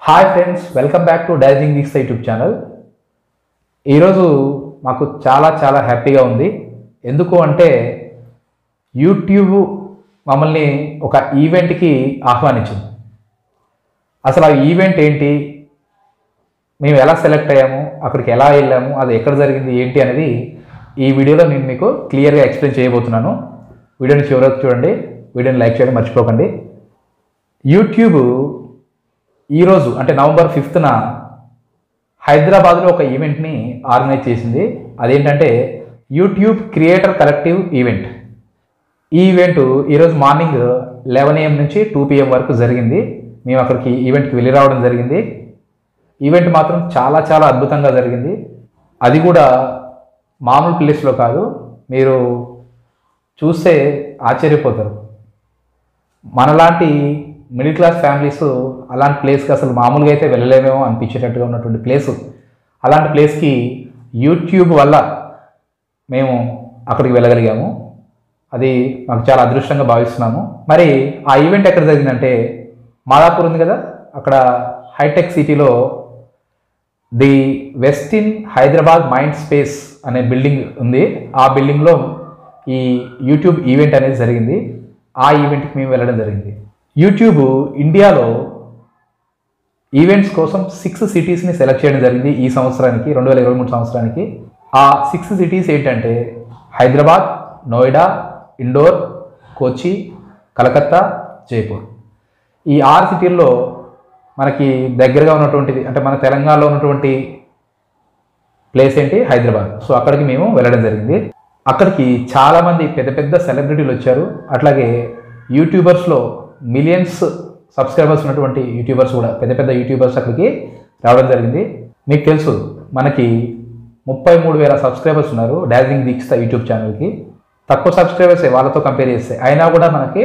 hi friends welcome back to డైజింగ్ దిక్స్ YouTube channel ఈరోజు మాకు చాలా చాలా హ్యాపీగా ఉంది ఎందుకు అంటే యూట్యూబ్ మమ్మల్ని ఒక ఈవెంట్కి ఆహ్వానించింది అసలు ఆ ఈవెంట్ ఏంటి మేము ఎలా సెలెక్ట్ అయ్యాము అక్కడికి ఎలా వెళ్ళాము అది ఎక్కడ జరిగింది ఏంటి అనేది ఈ వీడియోలో నేను మీకు క్లియర్గా ఎక్స్ప్లెయిన్ చేయబోతున్నాను వీడియోని చివరికి చూడండి వీడియోని లైక్ చేయడం మర్చిపోకండి యూట్యూబ్ ఈరోజు అంటే నవంబర్ ఫిఫ్త్న హైదరాబాద్లో ఒక ఈవెంట్ని ఆర్గనైజ్ చేసింది అదేంటంటే యూట్యూబ్ క్రియేటర్ కలెక్టివ్ ఈవెంట్ ఈ ఈవెంట్ ఈరోజు మార్నింగ్ లెవెన్ ఏఎం నుంచి టూ పిఎం వరకు జరిగింది మేము అక్కడికి ఈవెంట్కి వెళ్ళి రావడం జరిగింది ఈవెంట్ మాత్రం చాలా చాలా అద్భుతంగా జరిగింది అది కూడా మామూలు ప్లేస్లో కాదు మీరు చూస్తే ఆశ్చర్యపోతారు మనలాంటి మిడిల్ క్లాస్ ఫ్యామిలీస్ అలాంటి ప్లేస్కి అసలు మామూలుగా అయితే వెళ్ళలేమేమో అనిపించేటట్టుగా ఉన్నటువంటి ప్లేస్ అలాంటి ప్లేస్కి యూట్యూబ్ వల్ల మేము అక్కడికి వెళ్ళగలిగాము అది మాకు చాలా అదృష్టంగా భావిస్తున్నాము మరి ఆ ఈవెంట్ ఎక్కడ జరిగిందంటే మాదాపూర్ ఉంది కదా అక్కడ హైటెక్ సిటీలో the Westin Hyderabad Mindspace అనే బిల్డింగ్ ఉంది ఆ బిల్డింగ్లో ఈ యూట్యూబ్ ఈవెంట్ అనేది జరిగింది ఆ ఈవెంట్కి మేము వెళ్ళడం జరిగింది యూట్యూబ్ ఇండియాలో ఈవెంట్స్ కోసం సిక్స్ సిటీస్ని సెలెక్ట్ చేయడం జరిగింది ఈ సంవత్సరానికి రెండు వేల ఇరవై మూడు సంవత్సరానికి ఆ సిక్స్ సిటీస్ ఏంటంటే హైదరాబాద్ నోయిడా ఇండోర్ కోచి కలకత్తా జైపూర్ ఈ ఆరు సిటీల్లో మనకి దగ్గరగా ఉన్నటువంటిది అంటే మన తెలంగాణలో ఉన్నటువంటి ప్లేస్ ఏంటి హైదరాబాద్ సో అక్కడికి మేము వెళ్ళడం జరిగింది అక్కడికి చాలామంది పెద్ద పెద్ద సెలబ్రిటీలు వచ్చారు అట్లాగే యూట్యూబర్స్లో మిలియన్స్ సబ్స్క్రైబర్స్ ఉన్నటువంటి యూట్యూబర్స్ కూడా పెద్ద పెద్ద యూట్యూబర్స్ అక్కడికి రావడం జరిగింది మీకు తెలుసు మనకి ముప్పై మూడు వేల సబ్స్క్రైబర్స్ ఉన్నారు డాజింగ్ దీక్షిత యూట్యూబ్ ఛానల్కి తక్కువ సబ్స్క్రైబర్స్ వాళ్ళతో కంపేర్ చేస్తే అయినా కూడా మనకి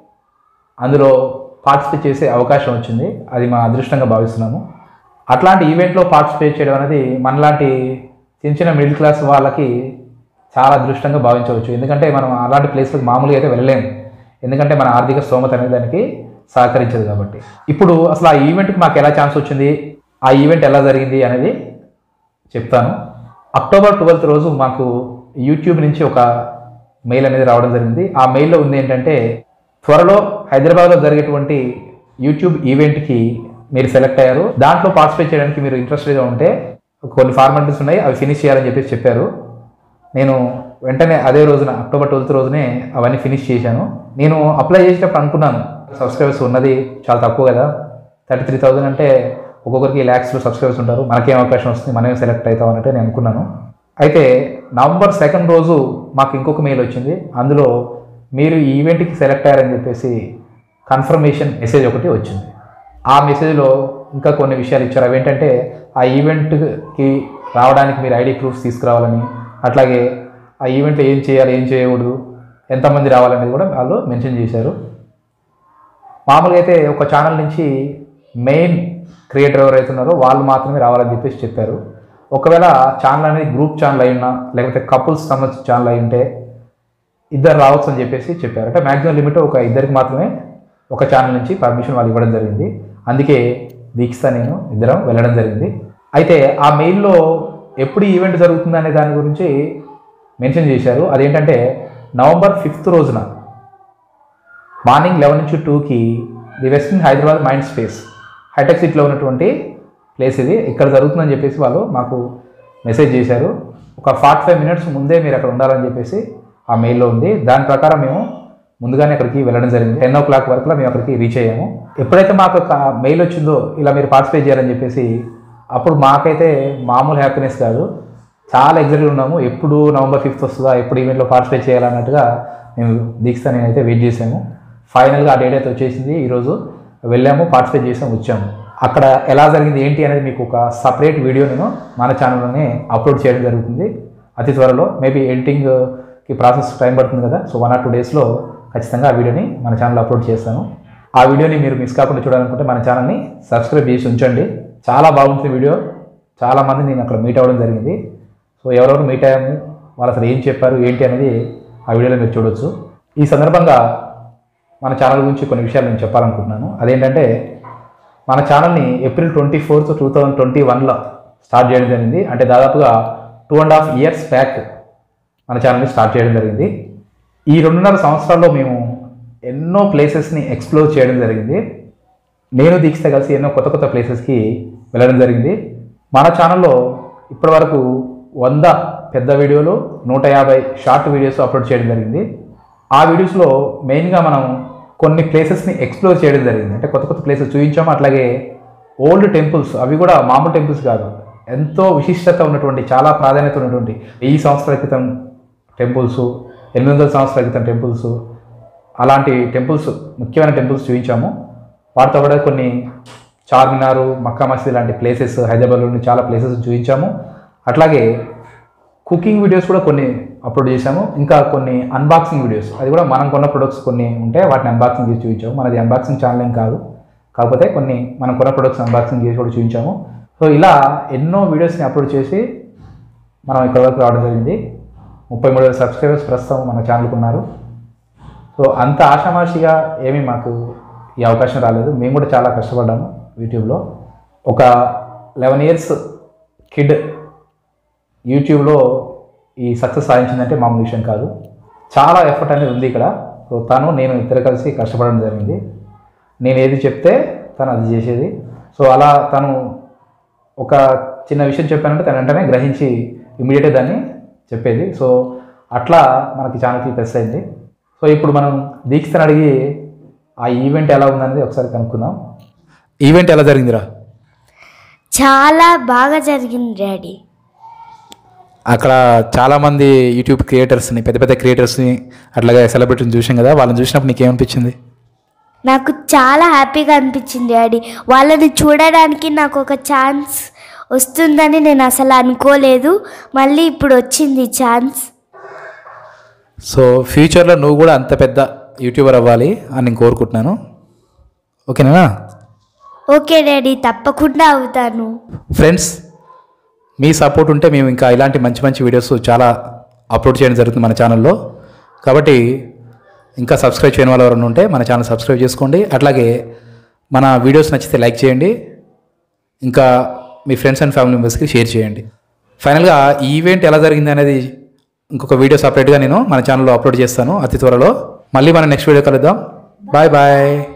అందులో పార్టిసిపేట్ చేసే అవకాశం వచ్చింది అది మా అదృష్టంగా భావిస్తున్నాము అట్లాంటి ఈవెంట్లో పార్టిసిపేట్ చేయడం అనేది మనలాంటి చిన్న చిన్న మిడిల్ క్లాస్ వాళ్ళకి చాలా అదృష్టంగా భావించవచ్చు ఎందుకంటే మనం అలాంటి ప్లేస్లకు మామూలుగా అయితే వెళ్ళలేము ఎందుకంటే మన ఆర్థిక స్తోమత అనేది దానికి సహకరించదు కాబట్టి ఇప్పుడు అసలు ఆ ఈవెంట్కి మాకు ఎలా ఛాన్స్ వచ్చింది ఆ ఈవెంట్ ఎలా జరిగింది అనేది చెప్తాను అక్టోబర్ ట్వెల్త్ రోజు మాకు యూట్యూబ్ నుంచి ఒక మెయిల్ అనేది రావడం జరిగింది ఆ మెయిల్లో ఉంది ఏంటంటే త్వరలో హైదరాబాద్లో జరిగేటువంటి యూట్యూబ్ ఈవెంట్కి మీరు సెలెక్ట్ అయ్యారు దాంట్లో పార్టిసిపేట్ చేయడానికి మీరు ఇంట్రెస్టెడ్గా ఉంటే కొన్ని ఫార్మాలిటీస్ ఉన్నాయి అవి ఫినిష్ చేయాలని చెప్పేసి చెప్పారు నేను వెంటనే అదే రోజున అక్టోబర్ ట్వెల్త్ రోజునే అవన్నీ ఫినిష్ చేశాను నేను అప్లై చేసేటప్పుడు అనుకున్నాను సబ్స్క్రైబర్స్ ఉన్నది చాలా తక్కువ కదా థర్టీ త్రీ థౌజండ్ అంటే ఒక్కొక్కరికి ల్యాక్స్లో సబ్స్క్రైబర్స్ ఉంటారు మనకేం అవకాశం వస్తుంది మనమే సెలెక్ట్ అవుతాం అన్నట్టు నేను అనుకున్నాను అయితే నవంబర్ సెకండ్ రోజు మాకు ఇంకొక మెయిల్ వచ్చింది అందులో మీరు ఈ ఈవెంట్కి సెలెక్ట్ అయ్యారని చెప్పేసి కన్ఫర్మేషన్ మెసేజ్ ఒకటి వచ్చింది ఆ మెసేజ్లో ఇంకా కొన్ని విషయాలు ఇచ్చారు అవి ఏంటంటే ఆ ఈవెంట్కి రావడానికి మీరు ఐడి ప్రూఫ్స్ తీసుకురావాలని అట్లాగే ఆ ఈవెంట్లో ఏం చేయాలి ఏం చేయకూడదు ఎంతమంది రావాలనేది కూడా వాళ్ళు మెన్షన్ చేశారు మామూలుగా అయితే ఒక ఛానల్ నుంచి మెయిన్ క్రియేటర్ ఎవరైతే ఉన్నారో వాళ్ళు మాత్రమే రావాలని చెప్పేసి చెప్పారు ఒకవేళ ఛానల్ అనేది గ్రూప్ ఛానల్ అయి ఉన్నా లేకపోతే కపుల్స్ సంబంధించిన ఛానల్ అయి ఉంటే ఇద్దరు రావచ్చు అని చెప్పేసి చెప్పారు అంటే మ్యాక్సిమం లిమిట్ ఒక ఇద్దరికి మాత్రమే ఒక ఛానల్ నుంచి పర్మిషన్ వాళ్ళు ఇవ్వడం జరిగింది అందుకే దీక్షిత నేను ఇద్దరం వెళ్ళడం జరిగింది అయితే ఆ మెయిల్లో ఎప్పుడు ఈవెంట్ జరుగుతుంది అనే దాని గురించి మెన్షన్ చేశారు అదేంటంటే నవంబర్ ఫిఫ్త్ రోజున మార్నింగ్ లెవెన్ నుంచి టూకి the Westin Hyderabad Mindspace Hitec సిటీలో ఉన్నటువంటి ప్లేస్ ఇది ఇక్కడ జరుగుతుందని చెప్పేసి వాళ్ళు మాకు మెసేజ్ చేశారు ఒక ఫార్టీ ఫైవ్ మినిట్స్ ముందే మీరు అక్కడ ఉండాలని చెప్పేసి ఆ మెయిల్లో ఉంది దాని ప్రకారం మేము ముందుగానే అక్కడికి వెళ్ళడం జరిగింది టెన్ ఓ క్లాక్ వరకు మేము అక్కడికి రీచ్ అయ్యాము ఎప్పుడైతే మాకు ఒక మెయిల్ వచ్చిందో ఇలా మీరు పార్టిసిపేట్ చేయాలని చెప్పేసి అప్పుడు మాకైతే మామూలు హ్యాపీనెస్ కాదు చాలా ఎగ్జైటెడ్ ఉన్నాము ఎప్పుడు నవంబర్ ఫిఫ్త్ వస్తుందా ఎప్పుడు ఈవెంట్లో పార్టిసిపేట్ చేయాలన్నట్టుగా మేము దీక్ష నేనైతే వెయిట్ చేసాము ఫైనల్గా ఆ డేట్ అయితే వచ్చేసింది ఈరోజు వెళ్ళాము పార్టిసిపేట్ చేసాము వచ్చాము అక్కడ ఎలా జరిగింది ఏంటి అనేది మీకు ఒక సపరేట్ వీడియో నేను మన ఛానల్లోనే అప్లోడ్ చేయడం జరుగుతుంది అతి త్వరలో మేబీ ఎడిటింగ్కి ప్రాసెస్ టైం పడుతుంది కదా సో వన్ ఆర్ టూ డేస్లో ఖచ్చితంగా ఆ వీడియోని మన ఛానల్లో అప్లోడ్ చేస్తాను ఆ వీడియోని మీరు మిస్ కాకుండా చూడాలనుకుంటే మన ఛానల్ని సబ్స్క్రైబ్ చేసి ఉంచండి చాలా బాగుంటుంది వీడియో చాలామంది నేను అక్కడ మీట్ అవ్వడం జరిగింది సో ఎవరెవరు మీట్ అయ్యాము వాళ్ళు అసలు ఏం చెప్పారు ఏంటి అనేది ఆ వీడియోలో మీరు చూడొచ్చు ఈ సందర్భంగా మన ఛానల్ గురించి కొన్ని విషయాలు నేను చెప్పాలనుకుంటున్నాను అదేంటంటే మన ఛానల్ని April twenty fourth two thousand twenty వన్లో స్టార్ట్ చేయడం జరిగింది అంటే దాదాపుగా two and half years back మన ఛానల్ని స్టార్ట్ చేయడం జరిగింది ఈ రెండున్నర సంవత్సరాల్లో మేము ఎన్నో ప్లేసెస్ని ఎక్స్ప్లోర్ చేయడం జరిగింది నేను దీక్షిత కలిసి ఎన్నో కొత్త కొత్త ప్లేసెస్కి వెళ్ళడం జరిగింది మన ఛానల్లో ఇప్పటివరకు వంద పెద్ద వీడియోలు నూట యాభై షార్ట్ వీడియోస్ అప్లోడ్ చేయడం జరిగింది ఆ వీడియోస్లో మెయిన్గా మనం కొన్ని ప్లేసెస్ని ఎక్స్ప్లోర్ చేయడం జరిగింది అంటే కొత్త కొత్త ప్లేసెస్ చూపించాము అట్లాగే ఓల్డ్ టెంపుల్స్ అవి కూడా మామూలు టెంపుల్స్ కాదు ఎంతో విశిష్టత ఉన్నటువంటి చాలా ప్రాధాన్యత ఉన్నటువంటి వెయ్యి సంవత్సరాల క్రితం టెంపుల్స్ ఎనిమిది వందల సంవత్సరాల క్రితం టెంపుల్స్ అలాంటి టెంపుల్స్ ముఖ్యమైన టెంపుల్స్ చూపించాము వాటితో కూడా కొన్ని చార్మినారు మక్కా మసీద్ లాంటి ప్లేసెస్ హైదరాబాద్లోని చాలా ప్లేసెస్ చూపించాము అట్లాగే కుకింగ్ వీడియోస్ కూడా కొన్ని అప్లోడ్ చేశాము ఇంకా కొన్ని అన్బాక్సింగ్ వీడియోస్ అది కూడా మనం కొన్న ప్రొడక్ట్స్ కొన్ని ఉంటాయి వాటిని అన్బాక్సింగ్ చేసి చూపించాము మనది అన్బాక్సింగ్ ఛానల్ ఏం కాదు కాకపోతే కొన్ని మనం కొన్న ప్రొడక్ట్స్ అన్బాక్సింగ్ చేసి కూడా చూపించాము సో ఇలా ఎన్నో వీడియోస్ని అప్లోడ్ చేసి మనం ఇక్కడ వరకు రావడం జరిగింది ముప్పై మూడు వేల సబ్స్క్రైబర్స్ ప్రస్తుతం మన ఛానల్కి ఉన్నారు సో అంత ఆషామాషిగా ఏమీ మాకు ఈ అవకాశం రాలేదు మేము కూడా చాలా కష్టపడ్డాము యూట్యూబ్లో ఒక లెవెన్ ఇయర్స్ కిడ్ యూట్యూబ్లో ఈ సక్సెస్ సాధించిందంటే మామూలు విషయం కాదు చాలా ఎఫర్ట్ అనేది ఉంది ఇక్కడ సో తను నేను ఇద్దరు కలిసి కష్టపడడం జరిగింది నేను ఏది చెప్తే తను అది చేసేది సో అలా తను ఒక చిన్న విషయం చెప్పానంటే తను వెంటనే గ్రహించి ఇమీడియట్గా దాన్ని చెప్పేది సో అట్లా మనకి ఛానల్కి ప్లస్ అయింది సో ఇప్పుడు మనం దీక్షను అడిగి ఆ ఈవెంట్ ఎలా ఉందనేది ఒకసారి కనుక్కుందాం ఈవెంట్ ఎలా జరిగిందిరా చాలా బాగా జరిగింది డాడీ అక్కడ చాలామంది యూట్యూబ్ క్రియేటర్స్ని పెద్ద పెద్ద క్రియేటర్స్ని అట్లాగే సెలబ్రిటీని చూసాం కదా వాళ్ళని చూసినప్పుడు నీకు ఏమనిపించింది నాకు చాలా హ్యాపీగా అనిపించింది డాడీ వాళ్ళని చూడడానికి నాకు ఒక ఛాన్స్ వస్తుందని నేను అసలు అనుకోలేదు మళ్ళీ ఇప్పుడు వచ్చింది ఛాన్స్ సో ఫ్యూచర్లో నువ్వు కూడా అంత పెద్ద యూట్యూబర్ అవ్వాలి అని నేను కోరుకుంటున్నాను ఓకేనా ఓకే డాడీ తప్పకుండా అవుతాను ఫ్రెండ్స్ మీ సపోర్ట్ ఉంటే మేము ఇంకా ఇలాంటి మంచి మంచి వీడియోస్ చాలా అప్లోడ్ చేయడం జరుగుతుంది మన ఛానల్లో కాబట్టి ఇంకా సబ్స్క్రైబ్ చేయని వాళ్ళు ఎవరైనా ఉంటే మన ఛానల్ సబ్స్క్రైబ్ చేసుకోండి అట్లాగే మన వీడియోస్ నచ్చితే లైక్ చేయండి ఇంకా మీ ఫ్రెండ్స్ అండ్ ఫ్యామిలీ మెంబర్స్కి షేర్ చేయండి ఫైనల్గా ఈ ఈవెంట్ ఎలా జరిగింది అనేది ఇంకొక వీడియో సపరేట్గా నేను మన ఛానల్లో అప్లోడ్ చేస్తాను అతి త్వరలో మళ్ళీ మనం నెక్స్ట్ వీడియో కలుద్దాం బాయ్ బాయ్